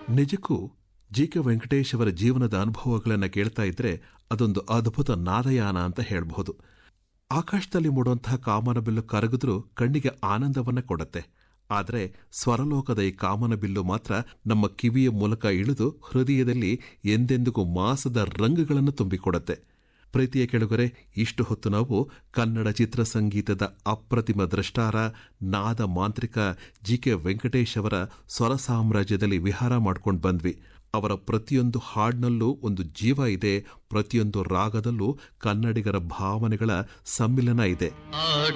ನಿಜಕ್ಕೂ G K Venkatesh ಅವರ ಜೀವನದ ಅನುಭವಗಳನ್ನು ಕೇಳ್ತಾ ಇದ್ರೆ ಅದೊಂದು ಅದ್ಭುತ ನಾದಯಾನ ಅಂತ ಹೇಳಬಹುದು ಆಕಾಶದಲ್ಲಿ ಮೂಡುವಂತಹ ಕಾಮನಬಿಲ್ಲು ಕರಗಿದ್ರೂ ಕಣ್ಣಿಗೆ ಆನಂದವನ್ನ ಕೊಡುತ್ತೆ ಆದರೆ ಸ್ವರಲೋಕದ ಈ ಕಾಮನಬಿಲ್ಲು ಮಾತ್ರ ನಮ್ಮ ಕಿವಿಯ ಮೂಲಕ ಇಳಿದು ಹೃದಯದಲ್ಲಿ ಎಂದೆಂದಿಗೂ ಮಾಸದ ರಂಗುಗಳನ್ನು ತುಂಬಿಕೊಡುತ್ತೆ ಪ್ರೀತಿಯ ಕೆಳಗರೆ ಇಷ್ಟು ಹೊತ್ತು ನಾವು ಕನ್ನಡ ಚಿತ್ರಸಂಗೀತದ ಅಪ್ರತಿಮ ದ್ರಷ್ಟಾರ ನಾದ ಮಾಂತ್ರಿಕ ಜಿ ಕೆ ವೆಂಕಟೇಶ್ ಅವರ ಸ್ವರ ಸಾಮ್ರಾಜ್ಯದಲ್ಲಿ ವಿಹಾರ ಮಾಡ್ಕೊಂಡು ಬಂದ್ವಿ ಅವರ ಪ್ರತಿಯೊಂದು ಹಾಡಿನಲ್ಲೂ ಒಂದು ಜೀವ ಇದೆ ಪ್ರತಿಯೊಂದು ರಾಗದಲ್ಲೂ ಕನ್ನಡಿಗರ ಭಾವನೆಗಳ ಸಮ್ಮಿಲನ ಇದೆ